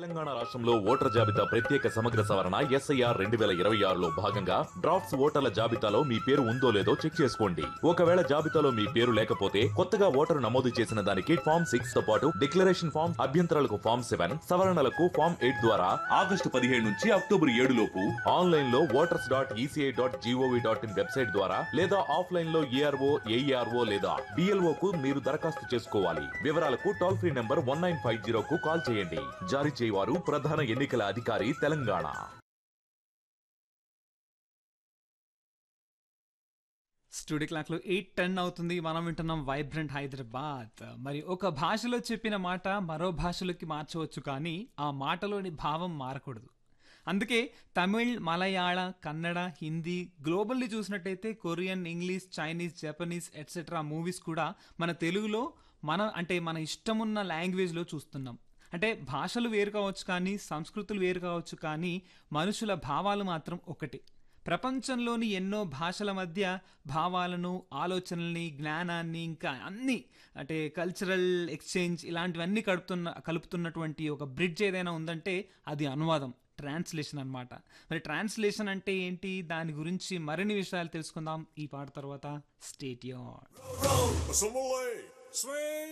తెలంగాణ రాష్ట్రంలో ఓటర్ జాబితా ప్రత్యేక సమగ్ర సవరణ ఎస్ఐఆర్ రెండు వేల ఇరవై ఆరులో భాగంగా డ్రాఫ్ట్స్ ఓటర్ల జాబితాలో మీ పేరు ఉందో లేదో చెక్ చేసుకోండి ఒకవేళ జాబితాలో మీ పేరు లేకపోతే కొత్తగా ఓటరు నమోదు చేసిన దానికి ఫామ్ సిక్స్ తో పాటు డిక్లరేషన్ ఫామ్ అభ్యంతరాలకు ఫామ్ సెవెన్ సవరణలకు ఫామ్ ఎయిట్ ద్వారా ఆగస్టు పదిహేడు నుంచి అక్టోబర్ ఏడు లోపు ఆన్లైన్ లో voters dot ECI dot GOV dot in website ద్వారా లేదా ఆఫ్లైన్ లో ఏఆర్ఓ ఏఈఆర్ఓ లేదా బిఎల్ఓ కు మీరు దరఖాస్తు చేసుకోవాలి వివరాలకు toll free number one nine five zero కు కాల్ చేయండి జారీ చేయవారు ప్రధాన ఎన్నికల అధికారి తెలంగాణ స్టూడియో క్లాక్లో ఎయిట్ టెన్ అవుతుంది మనం వింటున్నాం వైబ్రెంట్ హైదరాబాద్ మరి ఒక భాషలో చెప్పిన మాట మరో భాషలోకి మార్చవచ్చు కానీ ఆ మాటలోని భావం మారకూడదు అందుకే తమిళ్ మలయాళ కన్నడ హిందీ గ్లోబల్లీ చూసినట్టయితే Korean English Chinese Japanese etcetera movies కూడా మన తెలుగులో మన అంటే మన ఇష్టమున్న లాంగ్వేజ్లో చూస్తున్నాం అంటే భాషలు వేరు కావచ్చు కానీ సంస్కృతులు వేరు కావచ్చు కానీ మనుషుల భావాలు మాత్రం ఒకటి ప్రపంచంలోని ఎన్నో భాషల మధ్య భావాలను ఆలోచనల్ని జ్ఞానాన్ని ఇంకా అన్ని అంటే కల్చరల్ ఎక్స్చేంజ్ ఇలాంటివన్నీ కడుపుతున్న కలుపుతున్నటువంటి ఒక బ్రిడ్జ్ ఏదైనా ఉందంటే అది అనువాదం ట్రాన్స్లేషన్ అన్నమాట మరి ట్రాన్స్లేషన్ అంటే ఏంటి దాని గురించి మరిన్ని విషయాలు తెలుసుకుందాం ఈ పాట తర్వాత స్టేట్ Some Malay. Swing.